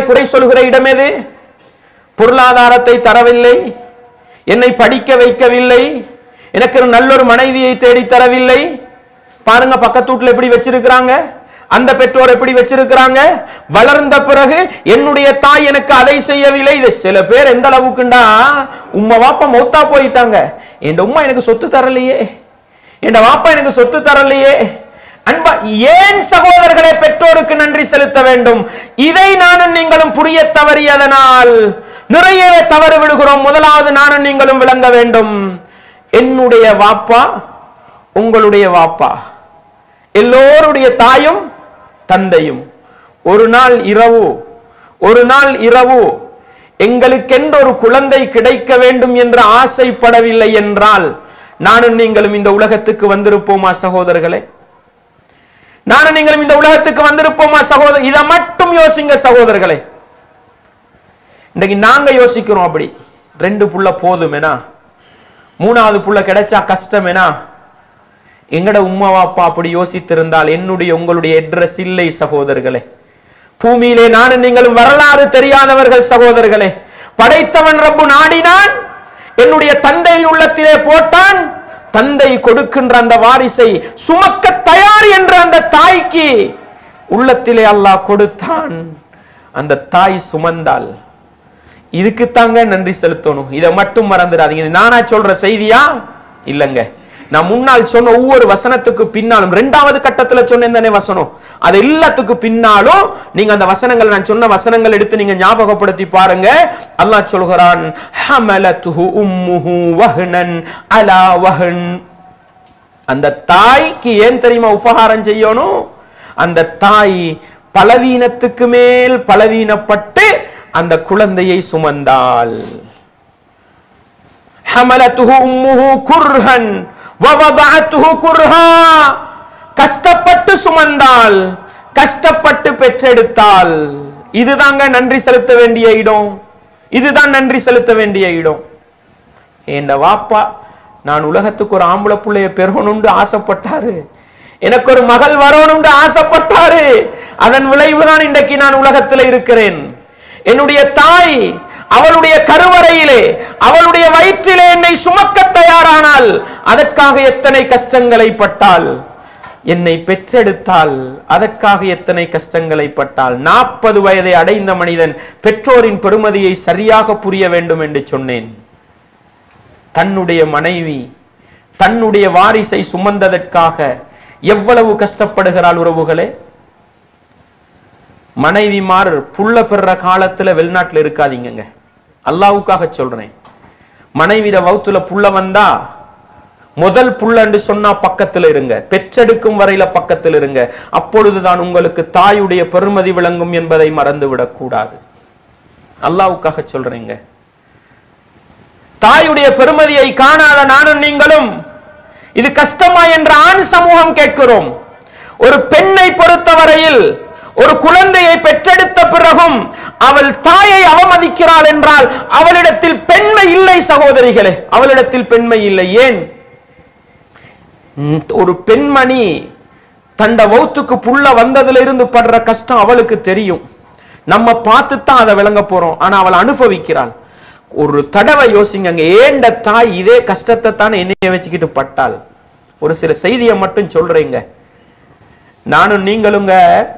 குறை சொல்கிற இடம் எது பொருளாதாரத்தை தரவில்லை என்னை படிக்க வைக்கவில்லை எனக்கு ஒரு நல்ல ஒரு மனைவியை தேடி தரவில்லை பாருங்க பக்கத்து வீட்டுல எப்படி வச்சிருக்கிறாங்க அந்த பெற்றோர் எப்படி வச்சிருக்கிறாங்க வளர்ந்த பிறகு என்னுடைய தாய் எனக்கு அதை செய்யவில்லை இது சில பேர் எந்த அளவுக்குண்டா உம்மா வாப்பா மௌத்தா போயிட்டாங்க என் உம்மா எனக்கு சொத்து தரலையே என் வாப்பா எனக்கு சொத்து தரலையே அன்பா ஏன் சகோதரர்களே பெற்றோருக்கு நன்றி செலுத்த வேண்டும் இதை நானும் நீங்களும் புரிய தவறியதனால் நிறையவே தவறு விடுகிறோம் முதலாவது நானும் நீங்களும் விளங்க வேண்டும் என்னுடைய வாப்பா உங்களுடைய வாப்பா எல்லோருடைய தாயும் தந்தையும் ஒரு நாள் இரவு ஒரு நாள் இரவு எங்களுக்கென்று ஒரு குழந்தை கிடைக்க வேண்டும் என்று ஆசைப்படவில்லை என்றால் நானும் நீங்களும் இந்த உலகத்துக்கு வந்திருப்போமா சகோதரர்களே நானும் நீங்களும் இந்த உலகத்துக்கு வந்திருப்போமா சகோதரர் இதை மட்டும் யோசிங்க சகோதரர்களே இன்னைக்கு நாங்க யோசிக்கிறோம் அப்படி ரெண்டு புள்ள போதுமேனா மூணாவது புள்ள கிடைச்சா கஷ்டமேனா எங்கட உம்மா அப்பா அப்படி யோசித்திருந்தால் என்னுடைய உங்களுடைய அட்ரஸ் இல்லை சகோதரர்களே பூமியிலே நானும் நீங்களும் வரலாறு தெரியாதவர்கள் சகோதரர்களே படைத்தவன் ரப்பு நாடினான் என்னுடைய தந்தையின் உள்ளத்திலே போட்டான் தந்தை கொடுக்கின்ற அந்த வாரிசை சுமக்க தயார் என்ற அந்த தாய்க்கு உள்ளத்திலே அல்லாஹ் கொடுத்தான் அந்த தாய் சுமந்தாள் இதுக்கு தாங்க நன்றி செலுத்தணும் இதை மட்டும் மறந்துடாதீங்க இது நானா சொல்ற செய்தியா இல்லங்க நான் முன்னால் சொன்ன ஒவ்வொரு வசனத்துக்கு பின்னாலும் ரெண்டாவது கட்டத்துல சொன்னேன் தானே வசனம் அது எல்லாத்துக்கு பின்னாலும் நீங்க அந்த வசனங்கள் நான் சொன்ன வசனங்கள் எடுத்து நீங்க ஞாபகப்படுத்தி பாருங்க அல்லாஹ் சொல்கிறான் ஹமலத்துஹு உம்முஹு வஹ்னன் அலா வஹன் அந்த தாய்க்கு ஏன் தெரியுமா உபகாரம் செய்யணும் அந்த தாய் பலவீனத்துக்கு மேல் பலவீனப்பட்டு அந்த குழந்தையை சுமந்தாள் حملته أمه كرها ووضعته كرها கஷ்டப்பட்டு சுமந்தாள் கஷ்டப்பட்டு பெற்றெடுத்தாள் இதுதாங்க நன்றி செலுத்த வேண்டிய இடம் இதுதான் நன்றி செலுத்த வேண்டிய இடம் என் வாப்பா நான் உலகத்துக்கு ஒரு ஆம்பளை புள்ளைய பெறணும்னு ஆசைப்பட்டாரு எனக்கு ஒரு மகள் வரணும்னு ஆசைப்பட்டாரு அதன் விளைவுதான் இன்றைக்கு நான் உலகத்தில் இருக்கிறேன் என்னுடைய தாய் அவளுடைய கருவறையிலே அவளுடைய வயிற்றிலே என்னை சுமக்க தயாரானால் அதற்காக எத்தனை கஷ்டங்களை பட்டாள் என்னை பெற்றெடுத்தால் அதற்காக எத்தனை கஷ்டங்களை பட்டாள் நாற்பது வயதை அடைந்த மனிதன் பெற்றோரின் பெருமதியை சரியாக புரிய வேண்டும் என்று சொன்னேன் தன்னுடைய மனைவி தன்னுடைய வாரிசை சுமந்ததற்காக எவ்வளவு கஷ்டப்படுகிறாள் உறவுகளே மனைவிமார் புள்ள பெற காலத்துல வெளிநாட்டுல இருக்காதீங்கங்க அல்லாவுக்காக சொல்றேன் மனைவிட வவுத்துல புள்ள வந்தா முதல் புள்ளன்னு சொன்னா பக்கத்துல இருங்க பெற்றெடுக்கும் வரையில பக்கத்தில் இருங்க அப்பொழுதுதான் உங்களுக்கு தாயுடைய பெருமதி விளங்கும் என்பதை மறந்து விடக்கூடாது அல்லாவுக்காக சொல்றேங்க தாயுடைய பெருமதியை காணாத நானும் நீங்களும் இது கஷ்டமா என்ற ஆண் சமூகம் கேட்கிறோம் ஒரு பெண்ணை பொறுத்தவரையில் ஒரு குழந்தையை பெற்றெடுத்த பிறகும் அவள் தாயை அவமதிக்கிறாள் என்றால் அவளிடத்தில் பெண்மை இல்லை சகோதரிகளே அவளிடத்தில் பெண்மை இல்லை ஏன் ம், ஒரு பெண்மணி தண்ட வௌத்துக்கு புள்ள வந்ததுல இருந்து படுற கஷ்டம் அவளுக்கு தெரியும் நம்ம பார்த்து தான் அதை விளங்க போறோம் ஆனா அவள் அனுபவிக்கிறாள் ஒரு தடவை யோசிங்க அங்க ஏண்ட தாய் இதே கஷ்டத்தை தானே என்னைய வச்சுக்கிட்டு பட்டாள் ஒரு சில செய்தியை மட்டும் சொல்றேங்க நானும் நீங்களுங்க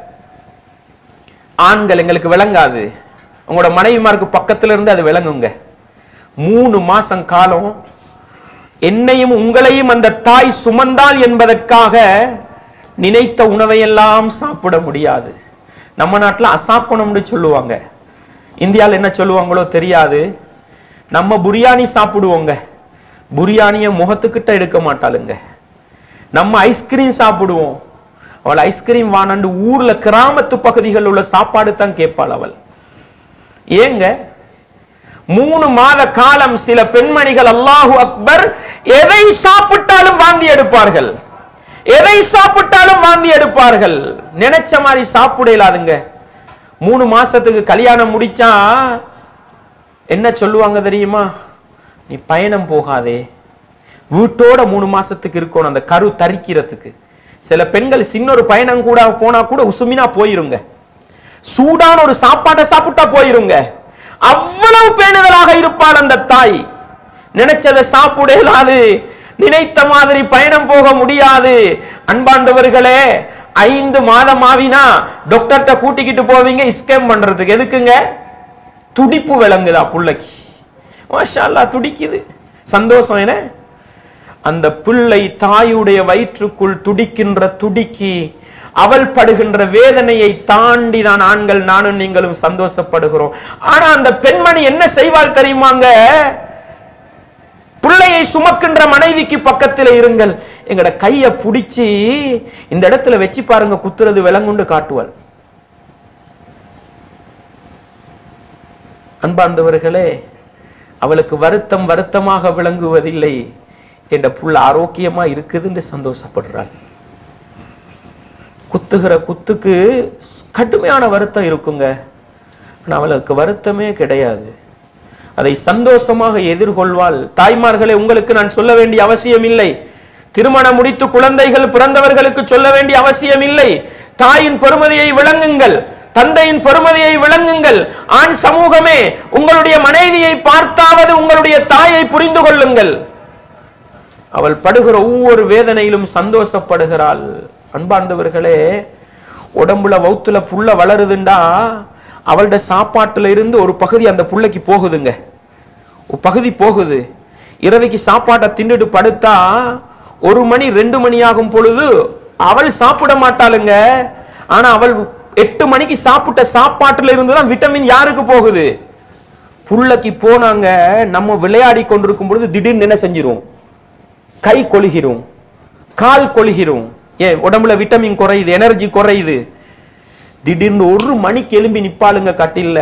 ஆண்கள் எங்களுக்கு விளங்காது உங்களோட மனைவிமாருக்கு பக்கத்துல இருந்து அது விளங்குங்க மூணு மாசம் காலம் என்னையும் உங்களையும் அந்த தாய் சுமந்தாள் என்பதற்காக நினைத்த உணவையெல்லாம் சாப்பிட முடியாது நம்ம நாட்டுல அசாப்பணம்னு சொல்லுவாங்க இந்தியாவில் என்ன சொல்லுவாங்களோ தெரியாது நம்ம புரியாணி சாப்பிடுவோங்க புரியாணிய முகத்துக்கிட்ட எடுக்க மாட்டாளுங்க நம்ம ஐஸ்கிரீம் சாப்பிடுவோம் அவள் ஐஸ்கிரீம் வானண்டு ஊர்ல கிராமத்து பகுதிகளில் உள்ள சாப்பாடு தான் கேட்பாள் அவள் ஏங்க மூணு மாத காலம் சில பெண்மணிகள் அல்லாஹு அக்பர் எதை சாப்பிட்டாலும் வாந்தி எடுப்பார்கள் எதை சாப்பிட்டாலும் வாந்தி எடுப்பார்கள் நினைச்ச மாதிரி சாப்பிட இயலாதுங்க மூணு மாசத்துக்கு கல்யாணம் முடிச்சா என்ன சொல்லுவாங்க தெரியுமா நீ பயணம் போகாதே வீட்டோட மூணு மாசத்துக்கு இருக்கணும் அந்த கரு தரிக்கிறதுக்கு சில பெண்கள் சின்ன ஒரு பயணம் கூட போனா கூட உசுமினா போயிருங்க சூடான ஒரு சாப்பாட்டை சாப்பிட்டா போயிருங்க அவ்வளவு பேணுதலாக இருப்பாள் அந்த தாய் நினைச்சதை சாப்பிட இயலாது நினைத்த மாதிரி பயணம் போக முடியாது அன்பாண்டவர்களே ஐந்து மாதம் ஆவினா டாக்டர்கிட்ட கூட்டிக்கிட்டு போவீங்க ஸ்கேம் பண்றதுக்கு எதுக்குங்க துடிப்பு விளங்குதா புள்ளைக்கு மாஷா அல்லாஹ் துடிக்குது சந்தோஷம் என்ன அந்த பிள்ளை தாயுடைய வயிற்றுக்குள் துடிக்கின்ற துடிக்கி அவள் படுகின்ற வேதனையை தாண்டி தான் ஆண்கள் நானும் நீங்களும் சந்தோஷப்படுகிறோம் ஆனா அந்த பெண்மணி என்ன செய்வாள் தெரியுமாங்க பிள்ளையை சுமக்கின்ற மனைவிக்கு பக்கத்தில் இருங்கள் எங்கட கைய புடிச்சு இந்த இடத்துல வச்சு பாருங்க குத்துறது விலங்குண்டு காட்டுவாள் அன்பார்ந்தவர்களே அவளுக்கு வருத்தம் வருத்தமாக விளங்குவதில்லை என்ற புள்ள ஆரோக்கியமா இருக்குதுன்னு சந்தோஷப்படுறாள் குத்துகிற குத்துக்கு கடுமையான வருத்தம் இருக்குங்க ஆனா அவளுக்கு வருத்தமே கிடையாது அதை சந்தோஷமாக எதிர்கொள்வாள் தாய்மார்களே உங்களுக்கு நான் சொல்ல வேண்டிய அவசியம் இல்லை திருமணம் முடித்து குழந்தைகள் பிறந்தவர்களுக்கு சொல்ல வேண்டிய அவசியம் இல்லை தாயின் பெருமதியை விளங்குங்கள் தந்தையின் பெருமதியை விளங்குங்கள் ஆண் சமூகமே உங்களுடைய மனைவியை பார்த்தாவது உங்களுடைய தாயை புரிந்து கொள்ளுங்கள் அவள் படுகிற ஒவ்வொரு வேதனையிலும் சந்தோஷப்படுகிறாள் அன்பார்ந்தவர்களே உடம்புல வவுத்துல புள்ள வளருதுண்டா அவளுடைய சாப்பாட்டுல இருந்து ஒரு பகுதி அந்த புள்ளைக்கு போகுதுங்க ஒரு பகுதி போகுது இரவைக்கு சாப்பாட்டை தின்னுட்டு படுத்தா ஒரு மணி ரெண்டு மணி ஆகும் பொழுது அவள் சாப்பிட மாட்டாளுங்க ஆனா அவள் எட்டு மணிக்கு சாப்பிட்ட சாப்பாட்டுல இருந்து தான் விட்டமின் யாருக்கு போகுது புள்ளைக்கு போனாங்க நம்ம விளையாடி கொண்டிருக்கும் பொழுது திடீர்னு என்ன செஞ்சிரும் கை கொழுகிறோம் கால் கொழுகிறோம் ஏன் உடம்புல விட்டமின் குறையுது எனர்ஜி குறையுது திடீர்னு ஒரு மணிக்கு எலும்பி நிப்பாளுங்க கட்டில்ல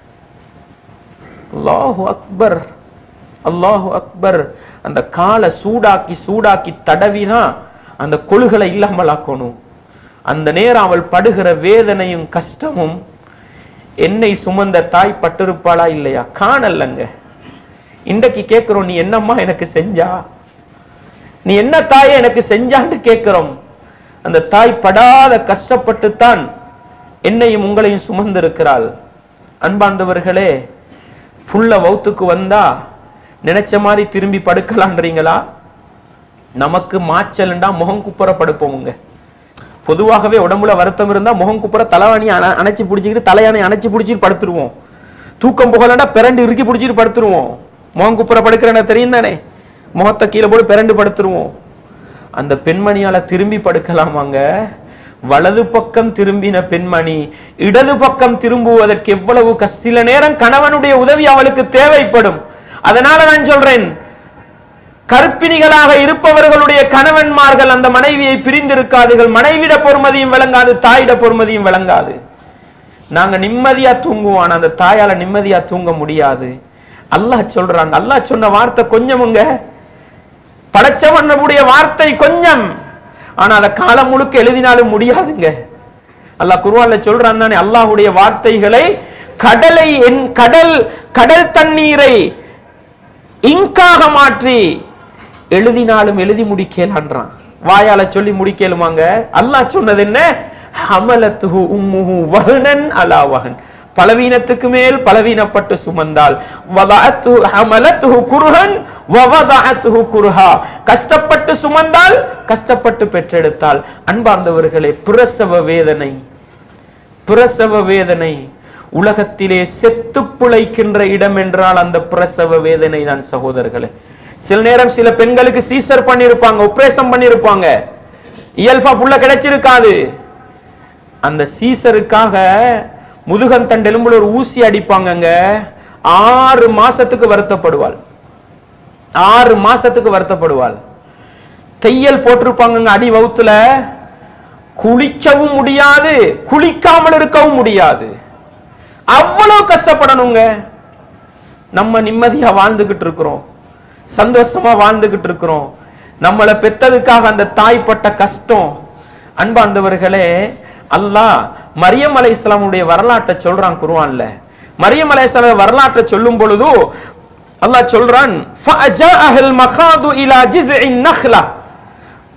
அல்லாஹு அக்பர் அல்லாஹு அக்பர் அந்த காலை சூடாக்கி சூடாக்கி தடவிதான் அந்த கொழுகளை இல்லாமல் ஆக்கணும் அந்த நேரம் அவள் படுகிற வேதனையும் கஷ்டமும் என்னை சுமந்த தாய் பட்டிருப்பாளா இல்லையா காணல்லங்க இன்றைக்கு கேட்கிறோம் நீ என்னம்மா எனக்கு செஞ்சா நீ என்ன தாயை எனக்கு செஞ்சான்னு கேட்கிறோம் அந்த தாய் படாத கஷ்டப்பட்டுத்தான் என்னையும் உங்களையும் சுமந்திருக்கிறாள் அன்பார்ந்தவர்களே புள்ள வௌத்துக்கு வந்தா நினைச்ச மாதிரி திரும்பி படுக்கலான்றீங்களா நமக்கு மாச்சல்ண்டா முகம் குப்புற படுப்போமுங்க பொதுவாகவே உடம்புல வருத்தம் இருந்தா முகம் குப்புற தலைவாணி அண- அணைச்சு பிடிச்சிக்கிட்டு தலையாணை அணைச்சு பிடிச்சிட்டு படுத்துருவோம் தூக்கம் புகலண்டா பிறண்டு இறுக்கி பிடிச்சிட்டு படுத்துருவோம் முகம் குப்புற படுக்கிறேன்னு தெரியும் தானே முகத்தை கீழே போட்டு பிறண்டு படுத்துருவோம் அந்த பெண்மணியால திரும்பி படுக்கலாமாங்க வலது பக்கம் திரும்பின பெண்மணி இடது பக்கம் திரும்புவதற்கு எவ்வளவு கஷ்ட சில நேரம் கணவனுடைய உதவி அவளுக்கு தேவைப்படும் அதனால நான் சொல்றேன் கற்பிணிகளாக இருப்பவர்களுடைய கணவன்மார்கள் அந்த மனைவியை பிரிந்திருக்காதுகள் மனைவிட பொறுமதியும் விளங்காது தாயிட பொறுமதியும் விளங்காது நாங்க நிம்மதியா தூங்குவோம் ஆனா அந்த தாயால நிம்மதியா தூங்க முடியாது அல்லாஹ் சொல்றாங்க அல்லாஹ் சொன்ன வார்த்தை கொஞ்சமுங்க படைச்சவனுடைய வார்த்தை கொஞ்சம் ஆனா அதை காலம் முழுக்க எழுதினாலும் முடியாதுங்க அல்லாஹ் குர்ஆன்ல சொல்றான் தானே அல்லாஹ்வுடைய வார்த்தைகளை கடலை என் கடல் கடல் தண்ணீரை இங்காக மாற்றி எழுதினாலும் எழுதி முடிக்கலான்றான் வாயால சொல்லி முடிக்கலுமாங்க அல்லாஹ் சொன்னது என்ன ஹமலத்துஹு உம்முஹு வஹனன் அலா வஹன் பலவீனத்துக்கு மேல் பலவீனப்பட்டு சுமந்தால் வதஅத்துஹு ஹமலத்துஹு குர்ஹன் வவதஅத்துஹு குர்ஹா கஷ்டப்பட்டு சுமந்தால் கஷ்டப்பட்டு பெற்றெடுத்தால் அன்பார்ந்தவர்களே பிரசவ வேதனை பிரசவ வேதனை உலகத்திலே செத்து பிழைக்கின்ற இடம் என்றால் அந்த பிரசவ வேதனை தான் சகோதரர்களே சில நேரம் சில பெண்களுக்கு சீசர் பண்ணிருப்பாங்க ஆபரேஷன் பண்ணிருப்பாங்க இயல்பா புள்ள கிடைச்சிருக்காது அந்த சீசருக்காக முதுகன் தண்டெலும்புல ஒரு ஊசி அடிப்பாங்கங்க ஆறு மாசத்துக்கு வருத்தப்படுவாள் ஆறு மாசத்துக்கு வருத்தப்படுவாள் தையல் போட்டிருப்பாங்கங்க அடி வவுத்துல குளிக்கவும் முடியாது குளிக்காமல் இருக்கவும் முடியாது அவ்வளவு கஷ்டப்படணுங்க நம்ம நிம்மதியா வாழ்ந்துகிட்டு இருக்கிறோம் சந்தோஷமா வாழ்ந்துகிட்டு இருக்கிறோம் நம்மளை பெத்ததுக்காக அந்த தாய் பட்ட கஷ்டம் அன்பார்ந்தவர்களே அல்லாஹ் மரியம் அலை இஸ்லாமுடைய வரலாற்றை சொல்றான் குர்ஆன்ல மரியம் அலை வரலாற்றை சொல்லும் பொழுது அல்லாஹ் சொல்றான் فَأَجَاءَهَا الْمَخَاضُ إِلَى جِذْعِ النَّخْلَةِ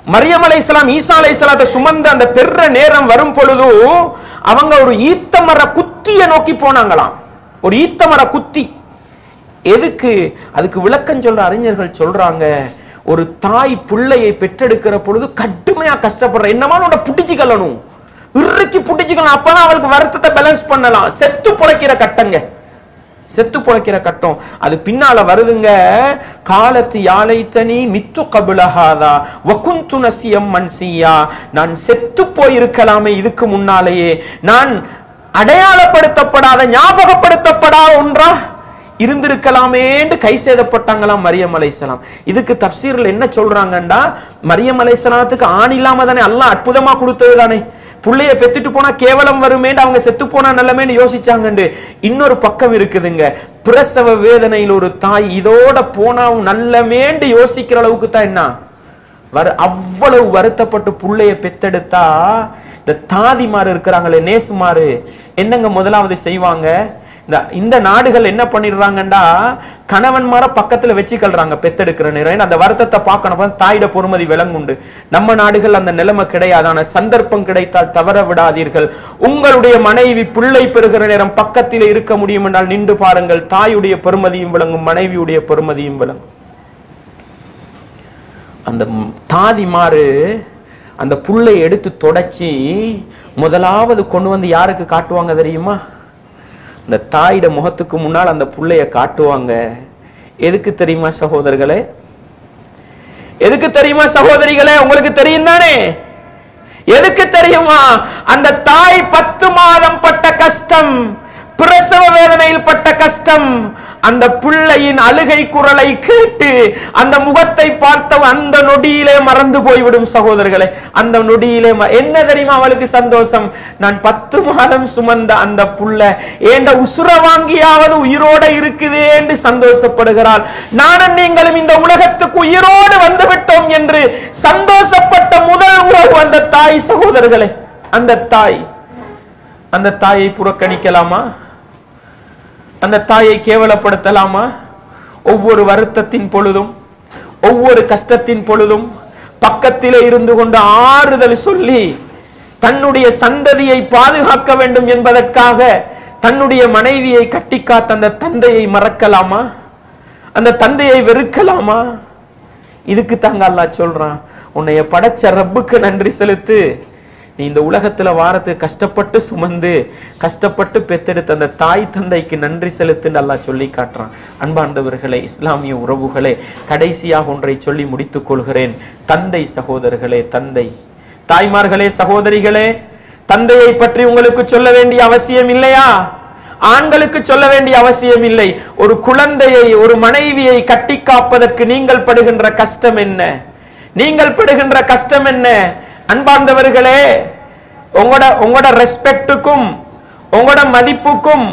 மரியம் அலைஹிஸ்ஸலாம் ஈசா அலைஹிஸ்ஸலாத்தை சுமந்த அந்த பெரிய நேரம் வரும் பொழுது அவங்க ஒரு ஈத்த மர குத்திய நோக்கி போனாங்களாம் ஒரு ஈத்த மர குத்தி எதுக்கு அதுக்கு விளக்கம் சொல்ற அறிஞர்கள் சொல்றாங்க ஒரு தாய் பிள்ளையை பெற்றெடுக்கிற பொழுது கடுமையா கஷ்டப்படுற என்னமா உன்னை புடிச்சு கல்லணும் இறுக்கி புடிச்சுக்கணும் அப்பதான் அவளுக்கு வருத்தத்தை பேலன்ஸ் பண்ணலாம் செத்து புழைக்கிற கட்டங்க செத்து புழைக்கிற கட்டம் அது பின்னால வருதுங்க காலத்து யாழைத்தனி மித்து கபுலஹாதா வகுந்து நசியம் மன்சியா நான் செத்து போயிருக்கலாமே இதுக்கு முன்னாலேயே நான் அடையாளப்படுத்தப்படாத ஞாபகப்படுத்தப்படாத ஒன்றா இருந்திருக்கலாமேன்னு கை சேதப்பட்டாங்களாம் மரியம் அலைசலாம் இதுக்கு தப்சீர்ல என்ன சொல்றாங்கண்டா மரியம் அலைசலாத்துக்கு ஆண் இல்லாம தானே அல்லாஹ் அற்புதமா கொடுத்தது தானே புள்ளைய பெத்துட்டு போனா கேவலம் வருமேன்னு அவங்க செத்து போனா நல்லமேன்னு யோசிச்சாங்கண்டு இன்னொரு பக்கம் இருக்குதுங்க பிரசவ வேதனையில் ஒரு தாய் இதோட போனாவும் நல்லமேண்டு யோசிக்கிற அளவுக்கு தான் என்ன வர அவ்வளவு வருத்தப்பட்டு புள்ளைய பெத்தெடுத்தா இந்த தாதிமாரு இருக்கிறாங்களே நேசுமாரு என்னங்க முதலாவது செய்வாங்க இந்த இந்த நாடுகள் என்ன பண்ணிடுறாங்கண்டா கணவன்மார பக்கத்துல வச்சுக்கல்றாங்க பெத்தெடுக்கிற நேரம் ஏன்னா அந்த வருத்தத்தை பார்க்கணும் அப்ப தாயிட பொறுமதி விளங்குண்டு நம்ம நாடுகள் அந்த நிலைமை கிடையாதான சந்தர்ப்பம் கிடைத்தால் தவற விடாதீர்கள் உங்களுடைய மனைவி பிள்ளை பெறுகிற நேரம் பக்கத்தில் இருக்க முடியும் என்றால் நின்று பாருங்கள் தாயுடைய பெருமதியும் விளங்கும் மனைவியுடைய பெருமதியும் விளங்கும் அந்த ம்- தாதிமாரு அந்த புல்லை எடுத்து தொடச்சி முதலாவது கொண்டு வந்து யாருக்கு காட்டுவாங்க தெரியுமா அந்த தாயிட முகத்துக்கு முன்னால் அந்த புள்ளைய காட்டுவாங்க எதுக்கு தெரியுமா சகோதரர்களே எதுக்கு தெரியுமா சகோதரிகளே உங்களுக்கு தெரியும் தானே எதுக்கு தெரியுமா அந்த தாய் பத்து மாதம் பட்ட கஷ்டம் பிரசவ வேதனையில் பட்ட கஷ்டம் அந்த பிள்ளையின் அழுகை குரலை கேட்டு அந்த முகத்தை பார்த்த அந்த நொடியிலே மறந்து போய்விடும் சகோதரர்களே அந்த நொடியிலே ம- என்ன தெரியுமா அவளுக்கு சந்தோஷம் நான் பத்து மாதம் சுமந்த அந்த புள்ள ஏண்ட உசுர வாங்கியாவது உயிரோட இருக்குதே என்று சந்தோஷப்படுகிறாள் நானும் நீங்களும் இந்த உலகத்துக்கு உயிரோடு வந்து விட்டோம் என்று சந்தோஷப்பட்ட முதல் உறவு அந்த தாய் சகோதரர்களே அந்த தாய் அந்த தாயை புறக்கணிக்கலாமா அந்த தாயை கேவலப்படுத்தலாமா ஒவ்வொரு வருத்தத்தின் பொழுதும் ஒவ்வொரு கஷ்டத்தின் பொழுதும் பக்கத்திலே இருந்து கொண்டு ஆறுதல் சொல்லி தன்னுடைய சந்ததியை பாதுகாக்க வேண்டும் என்பதற்காக தன்னுடைய மனைவியை கட்டிக்காத்த அந்த தந்தையை மறக்கலாமா அந்த தந்தையை வெறுக்கலாமா இதுக்கு தாங்க அல்லாஹ் சொல்றான் உன்னைய படைச்ச ரப்புக்கு நன்றி செலுத்து நீ இந்த உலகத்துல வாரத்துக்கு கஷ்டப்பட்டு சுமந்து கஷ்டப்பட்டு பெத்தெடுத்த அந்த தாய் தந்தைக்கு நன்றி செலுத்துன்னு அல்லாஹ் சொல்லி காட்டுறான் அன்பார்ந்தவர்களே இஸ்லாமிய உறவுகளே கடைசியாக ஒன்றை சொல்லி முடித்துக் கொள்கிறேன் தந்தை சகோதரர்களே தந்தை தாய்மார்களே சகோதரிகளே தந்தையை பற்றி உங்களுக்கு சொல்ல வேண்டிய அவசியம் இல்லையா ஆண்களுக்கு சொல்ல வேண்டிய அவசியம் இல்லை ஒரு குழந்தையை ஒரு மனைவியை கட்டி காப்பதற்கு நீங்கள் படுகின்ற கஷ்டம் என்ன நீங்கள் படுகின்ற கஷ்டம் என்ன அன்பார்ந்தவர்களே உங்களோட உங்களோட ரெஸ்பெக்டுக்கும் உங்களோட மதிப்புக்கும்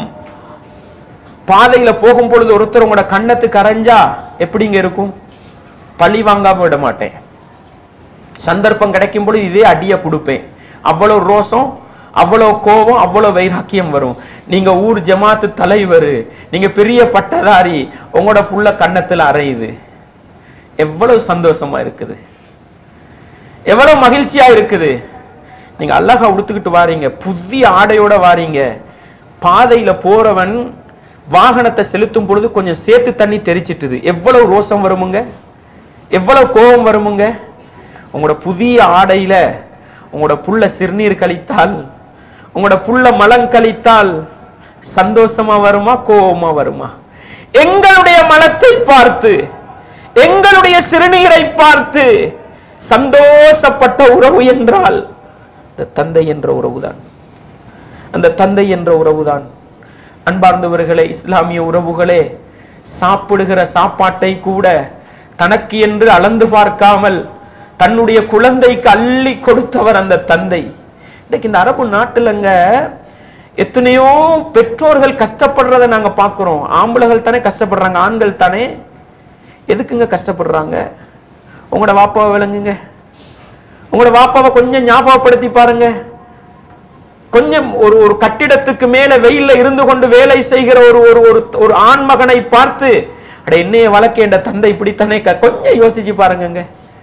பாதையில போகும் பொழுது ஒருத்தர் உங்களோட கண்ணத்துக்கு அரைஞ்சா எப்படிங்க இருக்கும் பழி வாங்காம விட மாட்டேன் சந்தர்ப்பம் கிடைக்கும் பொழுது இதே அடிய கொடுப்பேன் அவ்வளவு ரோசம் அவ்வளவு கோபம் அவ்வளவு வைராக்கியம் வரும் நீங்க ஊர் ஜமாத்து தலைவர் நீங்க பெரிய பட்டதாரி உங்களோட புள்ள கன்னத்துல அறையுது எவ்வளவு சந்தோஷமா இருக்குது எவ்வளவு மகிழ்ச்சியா இருக்குது நீங்க அழகா உடுத்துக்கிட்டு வாரீங்க புதிய ஆடையோட வாரீங்க பாதையில போறவன் வாகனத்தை செலுத்தும் பொழுது கொஞ்சம் சேர்த்து தண்ணி தெரிச்சிட்டுது எவ்வளவு ரோசம் வருமுங்க எவ்வளவு கோபம் வருமுங்க உங்களோட புதிய ஆடையில உங்களோட புள்ள சிறுநீர் கழித்தால் உங்களோட புள்ள மலம் கழித்தால் சந்தோஷமா வருமா கோபமா வருமா எங்களுடைய மலத்தை பார்த்து எங்களுடைய சிறுநீரை பார்த்து சந்தோஷப்பட்ட உறவு என்றால் இந்த தந்தை என்ற உறவுதான் அந்த தந்தை என்ற உறவுதான் அன்பார்ந்தவர்களே இஸ்லாமிய உறவுகளே சாப்பிடுகிற சாப்பாட்டை கூட தனக்கு என்று அளந்து பார்க்காமல் தன்னுடைய குழந்தைக்கு அள்ளி கொடுத்தவர் அந்த தந்தை இன்னைக்கு இந்த அரபு நாட்டுலங்க எத்தனையோ பெற்றோர்கள் கஷ்டப்படுறதை நாங்க பார்க்கிறோம் ஆம்பளைகள் தானே கஷ்டப்படுறாங்க ஆண்கள் தானே எதுக்குங்க கஷ்டப்படுறாங்க உங்களோட வாப்பாவை விளங்குங்க உங்களோட வாப்பாவை கொஞ்சம் ஞாபகப்படுத்தி பாருங்க கொஞ்சம் ஒரு ஒரு கட்டிடத்துக்கு மேல வெயில்ல இருந்து கொண்டு வேலை செய்கிற ஒரு ஒரு ஒரு ஒரு ஆண் மகனை பார்த்து அட என்னைய வளர்க்க என்ற தந்தை இப்படித்தானே க- கொஞ்சம் யோசிச்சு பாருங்கங்க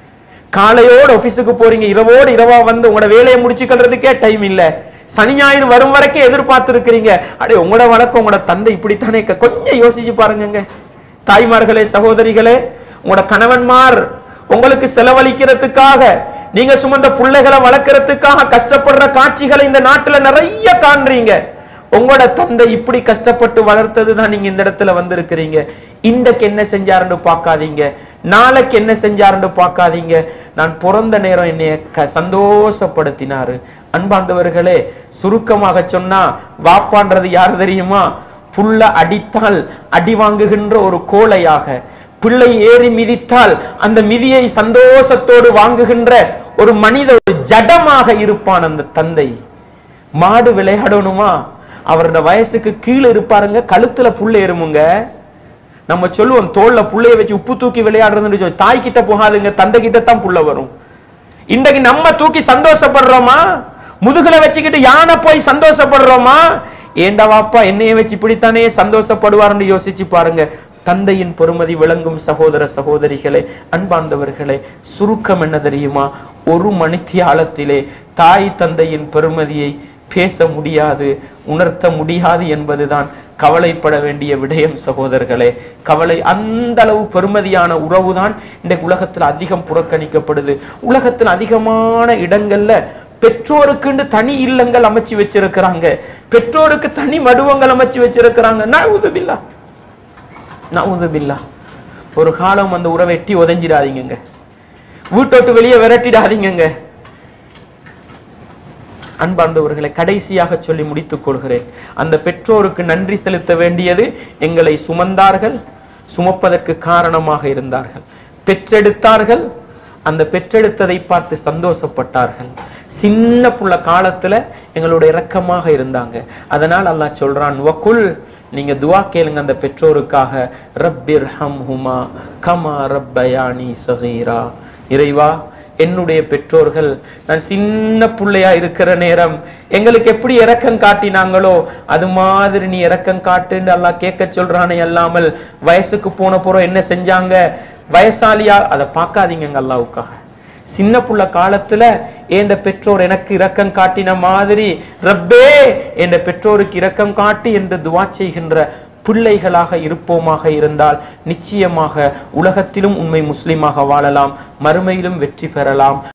காலையோட ஆபீஸுக்கு போறீங்க இரவோடு இரவா வந்து உங்களோட வேலையை முடிச்சுக்கிறதுக்கே டைம் இல்ல சனி ஞாயிறு வரும் வரைக்கும் எதிர்பார்த்து இருக்கிறீங்க அடே உங்களோட வழக்கம் உங்களோட தந்தை இப்படித்தானே க- கொஞ்சம் யோசிச்சு பாருங்கங்க தாய்மார்களே சகோதரிகளே உங்களோட கணவன்மார் உங்களுக்கு செலவழிக்கிறதுக்காக நீங்க சுமந்த பிள்ளைகளை வளர்க்கறதுக்காக கஷ்டப்படுற காட்சிகளை இந்த நாட்டுல நிறைய காண்றீங்க உங்களோட தந்தை இப்படி கஷ்டப்பட்டு வளர்த்தது தான் நீங்க இந்த இடத்துல வந்திருக்கிறீங்க இன்றைக்கு என்ன செஞ்சாருன்னு பார்க்காதீங்க நாளைக்கு என்ன செஞ்சாருன்னு பார்க்காதீங்க நான் பிறந்த நேரம் என்னைய க- சந்தோஷப்படுத்தினாரு அன்பார்ந்தவர்களே சுருக்கமாக சொன்னா வாப்பான்றது யார் தெரியுமா புல்ல அடித்தால் அடி வாங்குகின்ற ஒரு கோழையாக பிள்ளை ஏறி மிதித்தால் அந்த மிதியை சந்தோஷத்தோடு வாங்குகின்ற ஒரு மனித ஒரு ஜடமாக இருப்பான் அந்த தந்தை மாடு விளையாடணுமா அவரோட வயசுக்கு கீழே இருப்பாருங்க கழுத்துல புள்ள ஏறுமுங்க நம்ம சொல்லுவோம் தோல்ல புள்ளைய வச்சு உப்பு தூக்கி விளையாடுறதுன்னு சொல்லி தாய் கிட்ட போகாதுங்க தந்தை கிட்ட தான் புள்ள வரும் இன்றைக்கு நம்ம தூக்கி சந்தோஷப்படுறோமா முதுகுல வச்சுக்கிட்டு யானை போய் சந்தோஷப்படுறோமா ஏண்டா வாப்பா என்னைய வச்சு இப்படித்தானே சந்தோஷப்படுவார்னு யோசிச்சு பாருங்க தந்தையின் பெருமதி விளங்கும் சகோதர சகோதரிகளே அன்பார்ந்தவர்களே சுருக்கம் என்ன தெரியுமா ஒரு மணித்தியாலத்திலே தாய் தந்தையின் பெருமதியை பேச முடியாது உணர்த்த முடியாது என்பதுதான் கவலைப்பட வேண்டிய விடயம் சகோதரர்களே கவலை அந்த அளவு பெருமதியான உறவுதான் இன்றைக்கு உலகத்தில் அதிகம் புறக்கணிக்கப்படுது உலகத்தில் அதிகமான இடங்கள்ல பெற்றோருக்குன்னு தனி இல்லங்கள் அமைச்சு வச்சிருக்கிறாங்க பெற்றோருக்கு தனி மடுவங்கள் அமைச்சு வச்சிருக்கிறாங்க நவுதுபில்லா நவுதுபில்லா ஒரு காலம் அந்த உறவை எட்டி உதஞ்சிடாதீங்கங்க வீட்டோட்டு வெளியே விரட்டிடாதீங்கங்க அன்பார்ந்தவர்களை கடைசியாக சொல்லி முடித்துக் கொள்கிறேன் அந்த பெற்றோருக்கு நன்றி செலுத்த வேண்டியது எங்களை சுமந்தார்கள் சுமப்பதற்கு காரணமாக இருந்தார்கள் பெற்றெடுத்தார்கள் அந்த பெற்றெடுத்ததை பார்த்து சந்தோஷப்பட்டார்கள் சின்ன புள்ள காலத்துல எங்களோட இரக்கமாக இருந்தாங்க அதனால் அல்லாஹ் சொல்றான் வக்குல் நீங்க துவா கேளுங்க அந்த பெற்றோருக்காக ரப்பிர் ஹம் ஹுமா கமா ரப்பயானி சகீரா இறைவா என்னுடைய பெற்றோர்கள் நான் சின்ன புள்ளையா இருக்கிற நேரம் எங்களுக்கு எப்படி இரக்கம் காட்டினாங்களோ அது மாதிரி நீ இரக்கம் காட்டுன்னு அல்லாஹ் கேட்க சொல்றானே அல்லாமல் வயசுக்கு போன போறோம் என்ன செஞ்சாங்க வயசாலியா அதை பார்க்காதீங்க அல்லாவுக்காக சின்ன புள்ள காலத்துல என் பெற்றோர் எனக்கு இரக்கம் காட்டின மாதிரி ரப்பே என் பெற்றோருக்கு இரக்கம் காட்டி என்று துவா செய்கின்ற பிள்ளைகளாக இருப்போமாக இருந்தால் நிச்சயமாக உலகத்திலும் உண்மை முஸ்லிமாக வாழலாம் மறுமையிலும் வெற்றி பெறலாம்